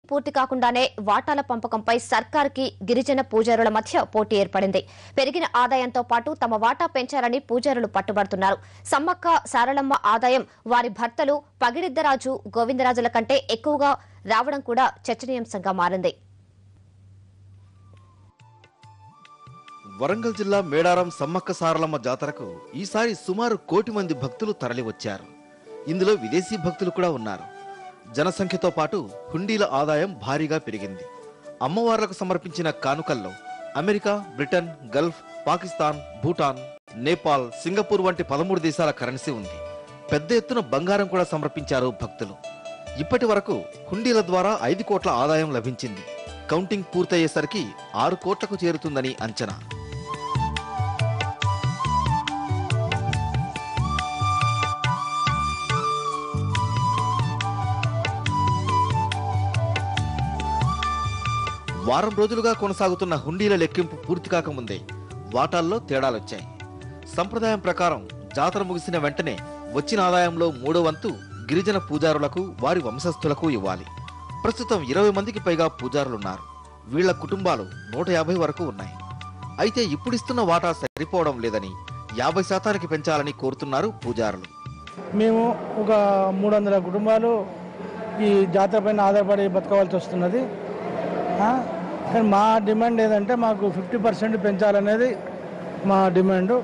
పూర్తి కాకుండానే వాటాల పంపకంపై సర్కార్కి గిరిజన పూజారుల మధ్య పోటీ ఏర్పడింది పెరిగిన ఆదాయంతో పాటు తమ వాటా పెంచాలని పూజారులు పట్టుబడుతున్నారు సమ్మక్క సారలమ్మ ఆదాయం వారి భర్తలు పగిడిద్దరాజు గోవిందరాజుల కంటే ఎక్కువగా రావడం కూడా చర్చనీయాంశంగా మారింది వరంగల్ జిల్లా మేడారం సమ్మక్క సారలమ్మ జాతరకు ఈసారి సుమారు కోటి మంది భక్తులు తరలివచ్చారు ఇందులో విదేశీ భక్తులు కూడా ఉన్నారు జనసంఖ్యతో పాటు హుండీల ఆదాయం భారీగా పెరిగింది అమ్మవార్లకు సమర్పించిన కానుకల్లో America Britain Gulf Pakistan Bhutan Nepal Singapore వంటి పదమూడు దేశాల కరెన్సీ ఉంది పెద్ద ఎత్తున బంగారం కూడా సమర్పించారు భక్తులు ఇప్పటి వరకు హుండీల ద్వారా ఐదు కోట్ల ఆదాయం లభించింది కౌంటింగ్ పూర్తయ్యేసరికి ఆరు కోట్లకు చేరుతుందని అంచనా వారం రోజులుగా కొనసాగుతున్న హుండీల లెక్కింపు పూర్తి కాకముందే వాటాల్లో తేడాలొచ్చాయి సంప్రదాయం ప్రకారం జాతర ముగిసిన వెంటనే వచ్చిన ఆదాయంలో మూడో వంతు గిరిజన పూజారులకు వారి వంశస్థులకు ఇవ్వాలి ప్రస్తుతం ఇరవై మందికి పైగా పూజారులున్నారు వీళ్ల కుటుంబాలు నూట యాభై వరకు ఉన్నాయి అయితే ఇప్పుడిస్తున్న వాటా సరిపోవడం లేదని యాభై శాతానికి పెంచాలని కోరుతున్నారు పూజారులు మేము ఒక మూడు వందల కుటుంబాలు ఈ జాతర పైన ఆధారపడి బతకవలసి వస్తున్నది ఆ, కానీ మా డిమాండ్ ఏదంటే మాకు ఫిఫ్టీ పర్సెంట్ పెంచాలనేది మా డిమాండ్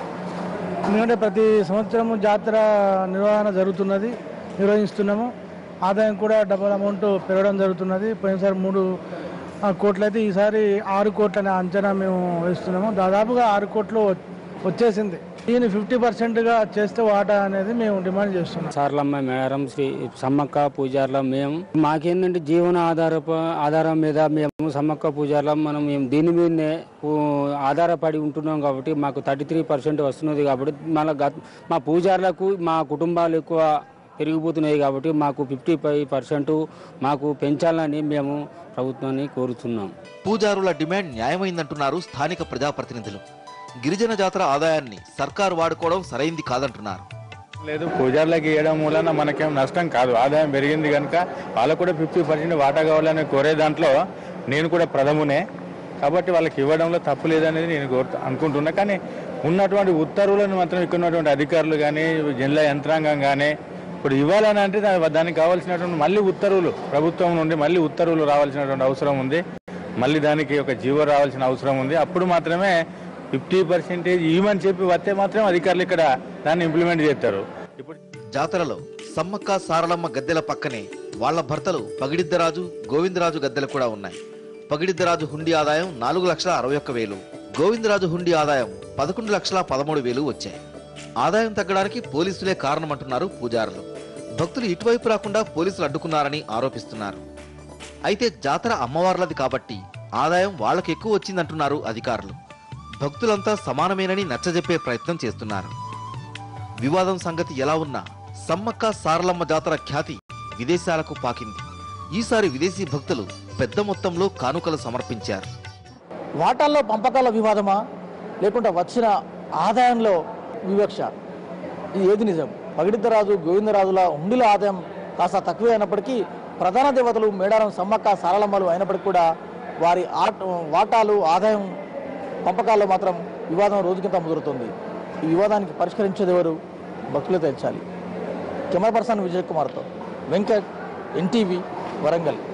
ఎందుకంటే ప్రతి సంవత్సరము జాతర నిర్వహణ జరుగుతున్నది నిర్వహిస్తున్నాము ఆదాయం కూడా డబల్ అమౌంట్ పెరగడం జరుగుతున్నది పోయినసారి మూడు ఆ, కోట్లు అయితే ఈసారి ఆరు కోట్ల అనే అంచనా మేము వేస్తున్నాము దాదాపుగా ఆరు కోట్లు వ- వచ్చేసింది దీన్ని ఫిఫ్టీ పర్సెంట్గా చేస్తే వాటా అనేది మేము డిమాండ్ చేస్తున్నాం సార్లమ్మ మేడారం శ్రీ సమ్మక్క పూజార్ల మేము మాకేంటంటే జీవన ఆధార ఆధారం మీద మేము సమ్మక్క పూజార్ల మనం మేము దీని మీదనే ఊ, ఆధారపడి ఉంటున్నాం కాబట్టి మాకు థర్టీ త్రీ పర్సెంట్ వస్తున్నది కాబట్టి మన గత మా పూజార్లకు మా కుటుంబాలు ఎక్కువ పెరిగిపోతున్నాయి కాబట్టి మాకు ఫిఫ్టీ ఫైవ్ పర్సెంట్ మాకు పెంచాలని మేము ప్రభుత్వాన్ని కోరుతున్నాం పూజారుల డిమాండ్ న్యాయమైందంటున్నారు స్థానిక ప్రజాప్రతినిధులు గిరిజన జాతర ఆదాయాన్ని సర్కారు వాడుకోవడం సరైంది కాదంటున్నారు లేదు పూజార్లకు ఇవ్వడం మూలన మనకేం నష్టం కాదు ఆదాయం పెరిగింది కనుక వాళ్ళకు కూడా ఫిఫ్టీ పర్సెంట్ వాటా కావాలని కోరే దాంట్లో నేను కూడా ప్రథమునే కాబట్టి వాళ్ళకి ఇవ్వడంలో తప్పు లేదనేది నేను కోరుతా అనుకుంటున్నా కానీ ఉన్నటువంటి ఉత్తర్వులను మాత్రం ఇక్కడ ఉన్నటువంటి అధికారులు కానీ జిల్లా యంత్రాంగం కానీ ఇప్పుడు ఇవ్వాలని అంటే దా- దానికి కావాల్సినటువంటి మళ్ళీ ఉత్తర్వులు ప్రభుత్వం నుండి మళ్ళీ ఉత్తర్వులు రావాల్సినటువంటి అవసరం ఉంది మళ్ళీ దానికి ఒక జీవో రావాల్సిన అవసరం ఉంది అప్పుడు మాత్రమే ఫిఫ్టీ పర్సెంటేజ్ ఇవ్వమని చెప్పి వస్తే మాత్రం అధికారులు ఇక్కడ దాన్ని ఇంప్లిమెంట్ చేస్తారు ఇప్పుడు జాతరలో సమ్మక్క సారలమ్మ గద్దెల పక్కనే వాళ్ళ భర్తలు పగిడిద్దరాజు గోవిందరాజు గద్దెలు కూడా ఉన్నాయి పగిడిద్దరాజు హుండీ ఆదాయం నాలుగు లక్షల అరవై ఒక్క వేలు గోవిందరాజు హుండీ ఆదాయం పదకొండు లక్షల పదమూడు వేలు వచ్చాయి ఆదాయం తగ్గడానికి పోలీసులే కారణమంటున్నారు పూజారులు భక్తులు ఇటువైపు రాకుండా పోలీసులు అడ్డుకున్నారని ఆరోపిస్తున్నారు అయితే జాతర అమ్మవార్లది కాబట్టి ఆదాయం వాళ్ళకి ఎక్కువ వచ్చిందంటున్నారు అధికారులు భక్తులంతా సమానమేనని నచ్చజెప్పే ప్రయత్నం చేస్తున్నారు వివాదం సంగతి ఎలా ఉన్నా సమ్మక్క సారలమ్మ జాతర ఖ్యాతి విదేశాలకు పాకింది ఈసారి విదేశీ భక్తులు పెద్ద మొత్తంలో కానుకలు సమర్పించారు వాటాల్లో పంపకాల వివాదమా లేకుంటే వచ్చిన ఆదాయంలో వివక్ష ఇది ఏది నిజం పగిడిద్దరాజు గోవిందరాజుల ఉండిల ఆదాయం కాస్త తక్కువే అయినప్పటికీ ప్రధాన దేవతలు మేడారం సమ్మక్క సారలమ్మలు అయినప్పటికీ కూడా వారి ఆట వాటాలు ఆదాయం పంపకాల్లో మాత్రం వివాదం రోజుకింత ముదురుతుంది ఈ వివాదానికి పరిష్కరించేది ఎవరు భక్తులే తేల్చాలి కెమెరా పర్సన్ విజయ్ కుమార్తో వెంకట్ ఎన్టీవీ వరంగల్